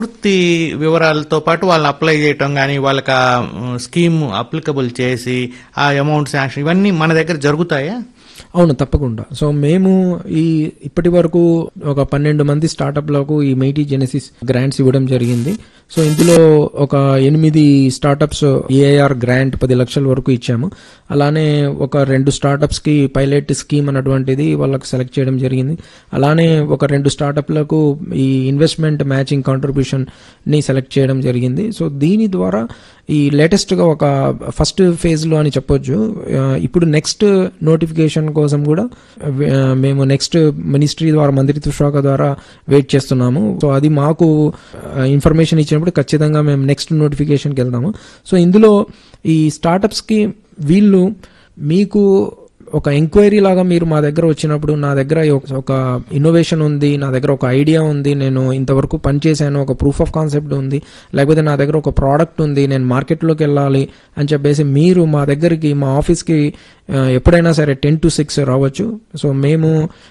పూర్తి వివరాలతో పాటు వాళ్ళని అప్లై చేయటం కానీ వాళ్ళకి ఆ మ్, స్కీమ్ అప్లికబుల్ చేసి ఆ అమౌంట్ శాంక్షన్ ఇవన్నీ మన దగ్గర జరుగుతాయా అవును తప్పకుండా సో మేము ఈ ఇప్పటి వరకు ఒక పన్నెండు మంది స్టార్టప్లకు ఈ మైటీ జెనసిస్ గ్రాంట్స్ ఇవ్వడం జరిగింది సో ఇందులో ఒక ఎనిమిది స్టార్టప్స్ ఏఐఆర్ గ్రాంట్ పది లక్షల వరకు ఇచ్చాము అలానే ఒక రెండు స్టార్టప్స్ కి పైలట్ స్కీమ్ అన్నటువంటిది వాళ్ళకి సెలెక్ట్ చేయడం జరిగింది అలానే ఒక రెండు స్టార్టప్లకు ఈ ఇన్వెస్ట్మెంట్ మ్యాచింగ్ కాంట్రిబ్యూషన్ ని సెలెక్ట్ చేయడం జరిగింది సో దీని ద్వారా ఈ లేటెస్ట్ గా ఒక ఫస్ట్ ఫేజ్ లో అని చెప్పొచ్చు ఆ, ఇప్పుడు నెక్స్ట్ నోటిఫికేషన్ కోసం కూడా ఆ, మేము నెక్స్ట్ మినిస్ట్రీ ద్వారా మంత్రిత్వ శాఖ ద్వారా వెయిట్ చేస్తున్నాము సో అది మాకు ఇన్ఫర్మేషన్ ఇచ్చినప్పుడు ఖచ్చితంగా మేము నెక్స్ట్ నోటిఫికేషన్కి వెళ్దాము సో ఇందులో ఈ స్టార్టప్స్ కి వీళ్ళు మీకు ఒక ఎంక్వైరీ లాగా మీరు మా దగ్గర వచ్చినప్పుడు నా దగ్గర ఒక- ఒక ఇన్నోవేషన్ ఉంది నా దగ్గర ఒక ఐడియా ఉంది నేను ఇంతవరకు పనిచేశాను ఒక ప్రూఫ్ ఆఫ్ కాన్సెప్ట్ ఉంది లేకపోతే నా దగ్గర ఒక ప్రోడక్ట్ ఉంది నేను మార్కెట్లోకి వెళ్ళాలి అని చెప్పేసి మీరు మా దగ్గరికి మా ఆఫీస్కి ఆ, ఎప్పుడైనా సరే టెన్ టు సిక్స్ రావచ్చు సో మేము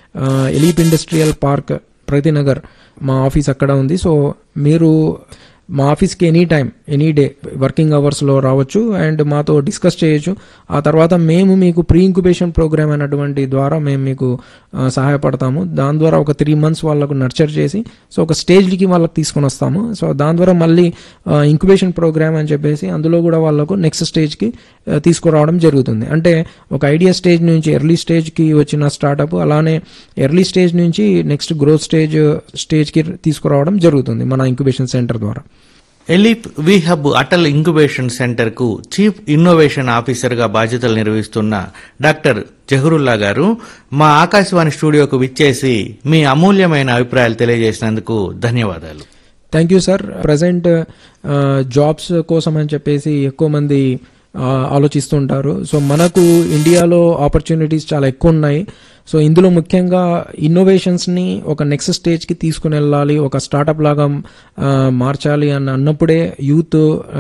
ఎలీప్ ఇండస్ట్రియల్ పార్క్ ప్రతినగర్ మా ఆఫీస్ అక్కడ ఉంది సో మీరు మా ఆఫీస్కి any time any day working అవర్స్లో రావచ్చు అండ్ మాతో డిస్కస్ చేయొచ్చు ఆ తర్వాత మేము మీకు ప్రీ ఇంక్యుబేషన్ ప్రోగ్రామ్ అనేటువంటి ద్వారా మేము మీకు ఆ, సహాయపడతాము దాని ద్వారా ఒక త్రీ మంత్స్ వాళ్ళకు నర్చర్ చేసి సో ఒక స్టేజ్కి వాళ్ళకి తీసుకొని వస్తాము సో దాని ద్వారా మళ్ళీ ఇంక్యుబేషన్ ప్రోగ్రామ్ అని చెప్పేసి అందులో కూడా వాళ్ళకు నెక్స్ట్ స్టేజ్కి ఆ, తీసుకురావడం జరుగుతుంది అంటే ఒక ఐడియా స్టేజ్ నుంచి ఎర్లీ స్టేజ్కి వచ్చిన స్టార్టప్ అలానే ఎర్లీ స్టేజ్ నుంచి నెక్స్ట్ గ్రోత్ స్టేజ్ స్టేజ్కి తీసుకురావడం జరుగుతుంది మన ఇంక్యుబేషన్ సెంటర్ ద్వారా ELEAP V hub Atal incubation centre కు చీఫ్ ఇన్నోవేషన్ ఆఫీసర్ గా బాధ్యతలు నిర్వహిస్తున్న డాక్టర్ జహరుల్లా గారు మా ఆకాశవాణి స్టూడియోకు విచ్చేసి మీ అమూల్యమైన అభిప్రాయాలు తెలియజేసినందుకు ధన్యవాదాలు thank you sir present jobs కోసం అని చెప్పేసి ఎక్కువ మంది ఆ, ఆలోచిస్తుంటారు సో మనకు ఇండియాలో ఆపర్చునిటీస్ చాలా ఎక్కువ ఉన్నాయి సో ఇందులో ముఖ్యంగా ఇన్నోవేషన్స్ని ఒక నెక్స్ట్ స్టేజ్కి తీసుకుని వెళ్ళాలి ఒక స్టార్టప్ లాగా ఆ, మార్చాలి అని అన్నప్పుడే యూత్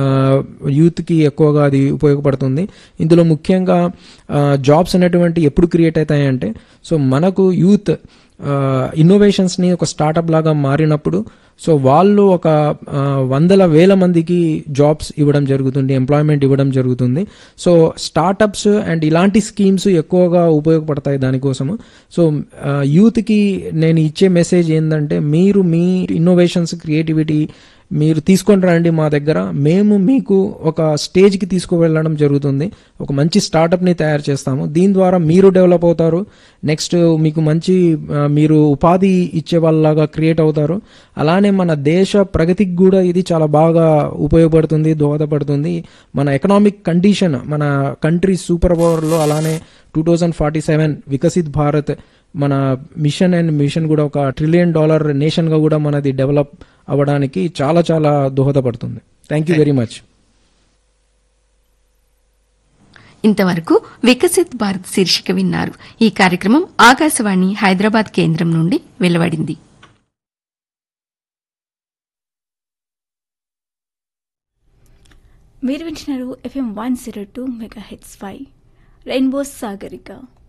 యూత్కి ఎక్కువగా అది ఉపయోగపడుతుంది ఇందులో ముఖ్యంగా జాబ్స్ అనేటువంటి ఎప్పుడు క్రియేట్ అవుతాయంటే సో మనకు యూత్ ఇన్నోవేషన్స్ని ఒక స్టార్టప్ లాగా మారినప్పుడు సో వాళ్ళు ఒక ఆ, వందల వేల మందికి జాబ్స్ ఇవ్వడం జరుగుతుంది ఎంప్లాయ్మెంట్ ఇవ్వడం జరుగుతుంది సో స్టార్టప్స్ అండ్ ఇలాంటి స్కీమ్స్ ఎక్కువగా ఉపయోగపడతాయి దానికోసము సో ఆ, యూత్కి నేను ఇచ్చే మెసేజ్ ఏంటంటే మీరు మీ ఇన్నోవేషన్స్ క్రియేటివిటీ మీరు తీసుకొని రండి మా దగ్గర మేము మీకు ఒక స్టేజ్కి తీసుకువెళ్ళడం జరుగుతుంది ఒక మంచి స్టార్టప్ని తయారు చేస్తాము దీని ద్వారా మీరు డెవలప్ అవుతారు నెక్స్ట్ మీకు మంచి ఆ, మీరు ఉపాధి ఇచ్చే వాళ్ళలాగా క్రియేట్ అవుతారు అలానే మన దేశ ప్రగతికి కూడా ఇది చాలా బాగా ఉపయోగపడుతుంది దోహదపడుతుంది మన ఎకనామిక్ కండిషన్ మన కంట్రీ సూపర్ పవర్లో అలానే two thousand forty seven Viksit Bharat మన మిషన్ అండ్ మిషన్ కూడా ఒక ట్రిలియన్ డాలర్ నేషన్గా కూడా మనది డెవలప్ అవ్వడానికి చాలా చాలా దోహదపడుతుంది థ్యాంక్ యూ వెరీ మచ్ ఇంతవరకు వికసిత్ భారత్ శీర్షిక విన్నారు ఈ కార్యక్రమం ఆకాశవాణి హైదరాబాద్ కేంద్రం నుండి వెలువడింది మీరు వింటున్నారు FM one zero two mega heads five rainbow Sagarika